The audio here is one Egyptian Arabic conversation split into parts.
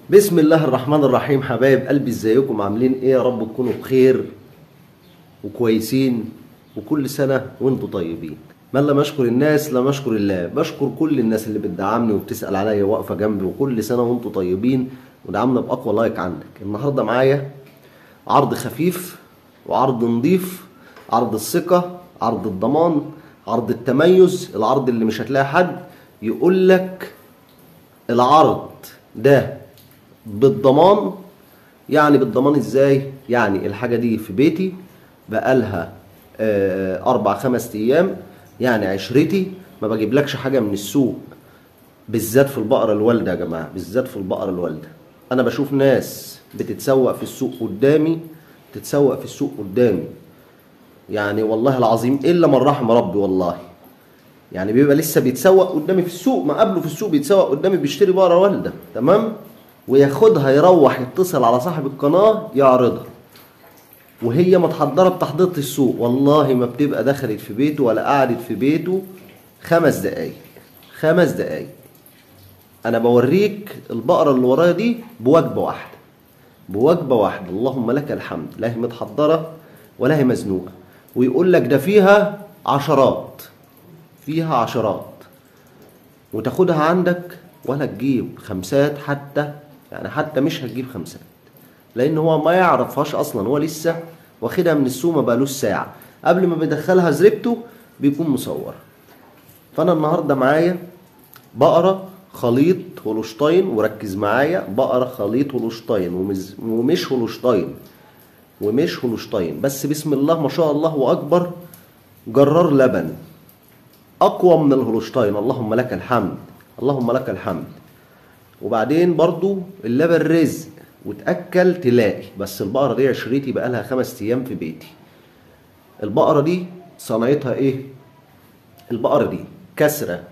بسم الله الرحمن الرحيم حبايب قلبي ازيكم عاملين ايه يا رب تكونوا بخير وكويسين وكل سنة وانتم طيبين من لم يشكر الناس لم يشكر الله بشكر كل الناس اللي بتدعمني وبتسأل عليا واقفة جنبي وكل سنة وانتم طيبين ودعمنا بأقوى لايك عندك النهاردة معايا عرض خفيف وعرض نظيف عرض الثقة عرض الضمان عرض التميز العرض اللي مش هتلاقي حد يقول لك العرض ده بالضمان يعني بالضمان ازاي يعني الحاجة دي في بيتي بقالها آه، أربع خمس أيام يعني عشرتي ما بجيبلكش حاجة من السوق بالذات في البقرة الوالدة يا جماعة بالذات في البقرة الوالدة أنا بشوف ناس بتتسوق في السوق قدامي تتسوق في السوق قدامي يعني والله العظيم إلا من رحم ربي والله يعني بيبقى لسه بيتسوق قدامي في السوق ما قبله في السوق بيتسوق قدامي بيشتري بقرة والدة تمام وياخدها يروح يتصل على صاحب القناة يعرضها وهي متحضرة بتحضيرة السوق والله ما بتبقى دخلت في بيته ولا قعدت في بيته خمس دقايق خمس دقايق انا بوريك البقرة اللي ورايا دي بوجبة واحدة بوجبة واحدة اللهم لك الحمد لا هي متحضرة ولا هي مزنوقة ويقول لك ده فيها عشرات فيها عشرات وتاخدها عندك ولا تجيب خمسات حتى يعني حتى مش هتجيب خمسات لان هو ما يعرفهاش اصلا هو لسه واخدها من السوق ما بقالوش ساعه قبل ما بيدخلها زريبته بيكون مصور فانا النهارده معايا بقره خليط هولشتاين وركز معايا بقره خليط هولشتاين ومز- ومش هولشتاين ومش هولشتاين بس بسم الله ما شاء الله واكبر جرار لبن اقوى من الهولشتاين اللهم لك الحمد اللهم لك الحمد وبعدين برضو اللبن رزق وتأكل تلاقي بس البقرة دي عشرتي بقالها خمس أيام في بيتي البقرة دي صنعتها إيه؟ البقرة دي كسرة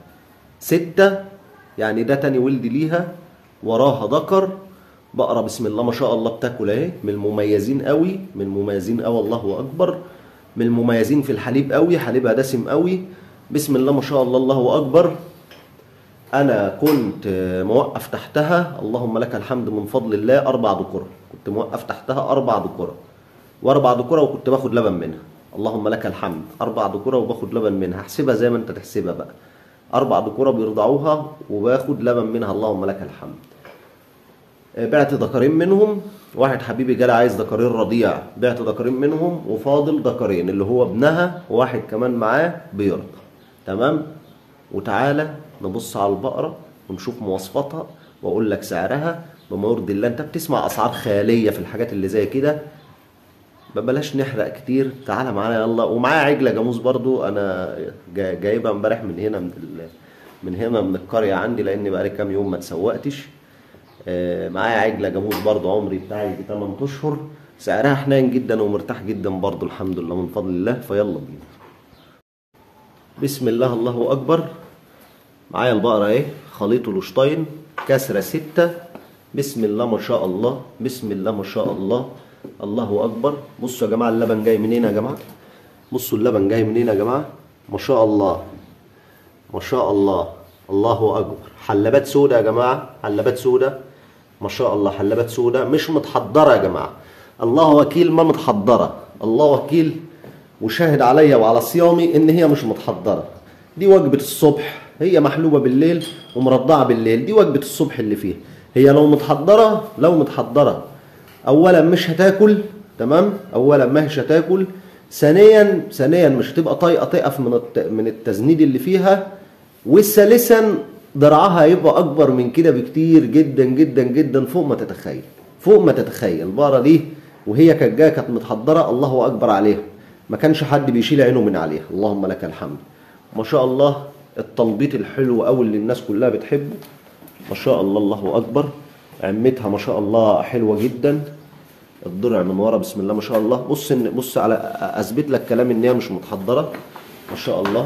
ستة يعني ده تاني ولد ليها وراها ذكر بقرة بسم الله ما شاء الله بتاكل اهي من المميزين قوي من المميزين قوي الله أكبر من المميزين في الحليب قوي حليبها دسم قوي بسم الله ما شاء الله الله أكبر انا كنت موقف تحتها اللهم لك الحمد من فضل الله اربع ذكور كنت موقف تحتها اربع ذكور واربع ذكور وكنت باخد لبن منها اللهم لك الحمد اربع ذكور وباخد لبن منها احسبها زي ما انت تحسبها بقى اربع ذكور بيرضعوها وباخد لبن منها اللهم لك الحمد بعت ذكرين منهم واحد حبيبي جالي عايز ذكرين رضيع بعت ذكرين منهم وفاضل ذكرين اللي هو ابنها وواحد كمان معاه بيرضع تمام وتعالى نبص على البقرة ونشوف مواصفاتها واقول لك سعرها بما يرضي الله انت بتسمع اسعار خيالية في الحاجات اللي زي كده بلاش نحرق كتير تعالى معانا يلا ومعايا عجلة جاموس برضو انا جا- جايبها امبارح من هنا من ال... من هنا من القرية عندي لان بقالي كام يوم ما اتسوقتش آه، معايا عجلة جاموس برضو عمري بتاعي 8 اشهر سعرها حنين جدا ومرتاح جدا برضو الحمد لله من فضل الله فيلا بينا بسم الله الله اكبر معايا البقرة اهي خليط الوشطين كسرة ستة بسم الله ما شاء الله بسم الله ما شاء الله الله أكبر بصوا يا جماعة اللبن جاي منين يا جماعة بصوا اللبن جاي منين يا جماعة ما شاء الله ما شاء الله الله أكبر حلبات سودة يا جماعة حلبات سودة ما شاء الله حلبات سودة مش متحضرة يا جماعة الله وكيل ما متحضرة الله وكيل وشاهد عليا وعلى صيامي ان هي مش متحضرة دي وجبة الصبح هي محلوبة بالليل ومرضعة بالليل دي وجبة الصبح اللي فيها هي لو متحضرة لو متحضرة اولا مش هتاكل تمام اولا ما هيش هتاكل ثانيا ثانيا مش هتبقى طايقه تقف من الت... من التزنيد اللي فيها وثالثا ضرعها هيبقى اكبر من كده بكتير جدا جدا جدا فوق ما تتخيل فوق ما تتخيل البقره دي وهي كانت جايه كانت متحضره الله اكبر عليها ما كانش حد بيشيل عينه من عليها اللهم لك الحمد ما شاء الله التنبيط الحلو قوي اللي الناس كلها بتحبه ما شاء الله الله اكبر عمتها ما شاء الله حلوه جدا الضلع من ورا بسم الله ما شاء الله بص إن بص على اثبت لك كلام ان هي مش متحضره ما شاء الله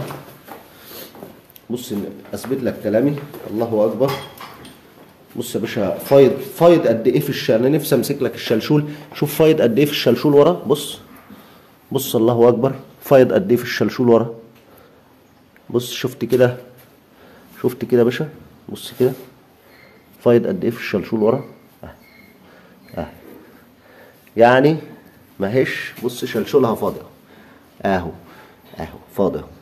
بص إن اثبت لك كلامي الله اكبر بص يا باشا فايض فايض قد ايه في الشال انا نفسي امسك لك الشلشول شوف فايض قد ايه في الشلشول ورا بص بص الله اكبر فايض قد ايه في الشلشول ورا بص شفت كده شفت كده يا باشا بص كده فايض قد ايه في الشلشول ورا اهي يعني ماهيش بص شلشلها فاضي اهو اهو اهو فاضي اهو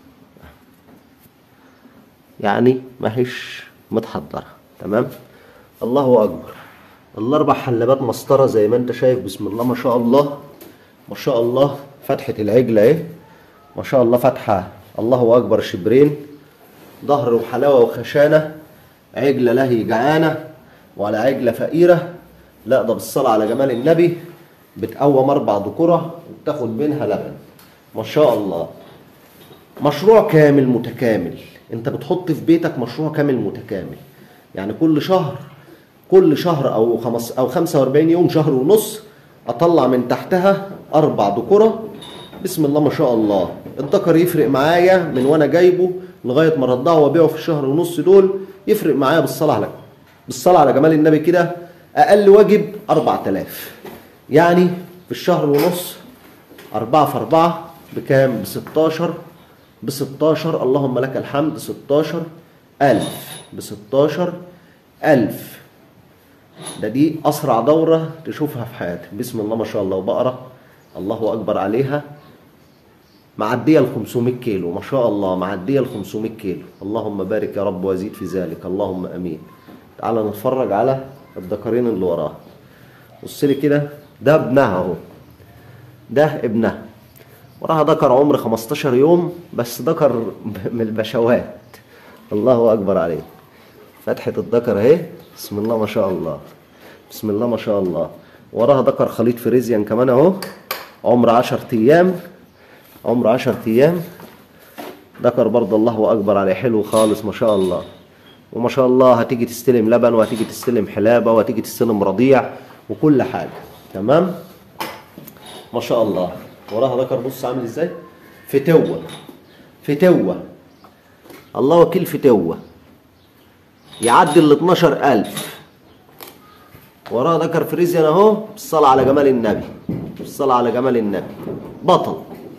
يعني ماهيش متحضرة تمام الله أكبر الأربع حلبات مسطرة زي ما أنت شايف بسم الله ما شاء الله ما شاء الله فتحة العجلة أهي ما شاء الله فتحة الله أكبر شبرين ظهر وحلاوة وخشانة عجلة لهي جعانة وعلى عجلة فقيرة لا ده بالصلاة على جمال النبي بتقوم أربع ذكورة وبتاخد منها لبن ما شاء الله مشروع كامل متكامل انت بتحط في بيتك مشروع كامل متكامل يعني كل شهر كل شهر او خمس او 45 يوم شهر ونص اطلع من تحتها اربع ذكوره بسم الله ما شاء الله الذكر يفرق معايا من وانا جايبه لغايه ما ارضعه وابيعه في الشهر ونص دول يفرق معايا بالصلاه على بالصلاه على جمال النبي كده اقل واجب 4000 يعني في الشهر ونص أربعة في أربعة بكام؟ بستاشر بستاشر اللهم لك الحمد ستاشر ألف بستاشر ألف ده دي أسرع دورة تشوفها في حياتك بسم الله ما شاء الله وبقرة الله أكبر عليها معدية ال 500 كيلو ما شاء الله معدية ال 500 كيلو اللهم بارك يا رب وزيد في ذلك اللهم أمين تعال نتفرج على الذكرين اللي وراها بص لي كده ده ابنها اهو ده ابنها وراها ذكر عمر 15 يوم بس ذكر من البشوات الله اكبر عليه فتحة الذكر اهي بسم الله ما شاء الله بسم الله ما شاء الله وراها ذكر خليط فريزيان كمان اهو عمر 10 ايام عمر 10 ايام ذكر برضه الله اكبر عليه حلو خالص ما شاء الله وما شاء الله هتيجي تستلم لبن وهتيجي تستلم حلابه وهتيجي تستلم رضيع وكل حاجه تمام ما شاء الله وراها ذكر بص عامل ازاي فتوه فتوه الله وكيل فتوه يعدي ال 12000 وراها ذكر فريزيان اهو بالصلاة على جمال النبي بالصلاة على جمال النبي بطل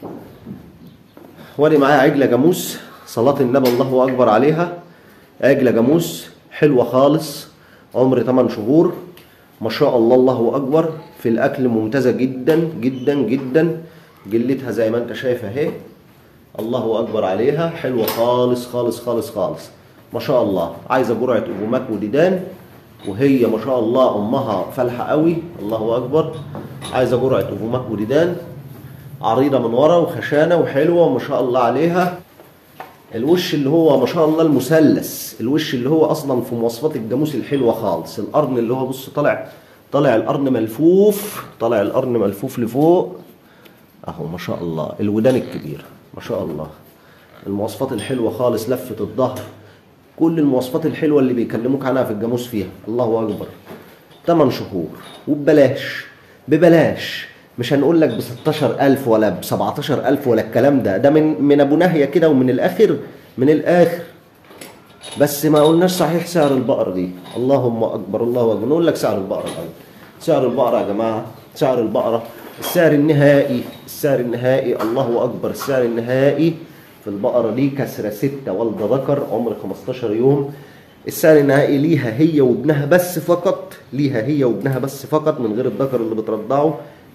وادي معايا عجلة جاموس صلاة النبي الله أكبر عليها عجلة جاموس حلوة خالص عمر 8 شهور ما شاء الله الله أكبر في الأكل ممتازة جدا جدا جدا جلتها زي ما أنت شايف أهي الله أكبر عليها حلوة خالص خالص خالص خالص ما شاء الله عايزة جرعة أبوماك وديدان وهي ما شاء الله أمها فالحة قوي الله أكبر عايزة جرعة أبوماك وديدان عريضة من ورا وخشانة وحلوة وما شاء الله عليها الوش اللي هو ما شاء الله المثلث الوش اللي هو اصلا في مواصفات الجاموس الحلوه خالص القرن اللي هو بص طالع طالع القرن ملفوف طالع القرن ملفوف لفوق اهو ما شاء الله الودان الكبيره ما شاء الله المواصفات الحلوه خالص لفه الظهر كل المواصفات الحلوه اللي بيكلموك عنها في الجاموس فيها الله اكبر 8 شهور وببلاش ببلاش مش هنقول لك ب 16000 ولا ب 17000 ولا الكلام ده ده من من ابو ناهيه كده ومن الاخر من الاخر بس ما قلناش صحيح سعر البقرة دي اللهم اكبر الله اكبر نقول لك سعر البقرة الاول سعر البقرة يا جماعة سعر البقرة السعر النهائي السعر النهائي الله اكبر السعر النهائي في البقرة دي كسرة ستة والدة ذكر عمر 15 يوم السعر النهائي ليها هي وابنها بس فقط ليها هي وابنها بس فقط من غير الذكر اللي بترضعه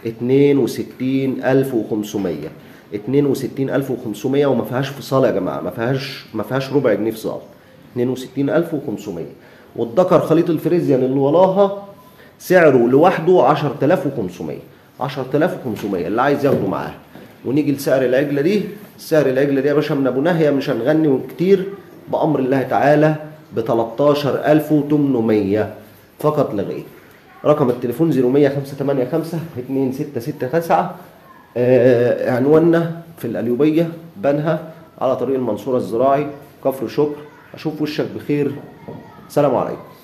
62500 62500 وما فيهاش فصال يا جماعه ما فيهاش ما فيهاش ربع جنيه فصال 62500 والذكر خليط الفريزيان اللي وراها سعره لوحده 10500 10500 اللي عايز ياخده معاه ونيجي لسعر العجله دي سعر العجله دي يا باشا من ابو ناهيه مش هنغني كتير بامر الله تعالى ب 13800 فقط لا غير رقم التليفون 0158 2669 آه عنواننا في القليوبية بنها على طريق المنصورة الزراعي كفر شكر أشوف وشك بخير سلام عليكم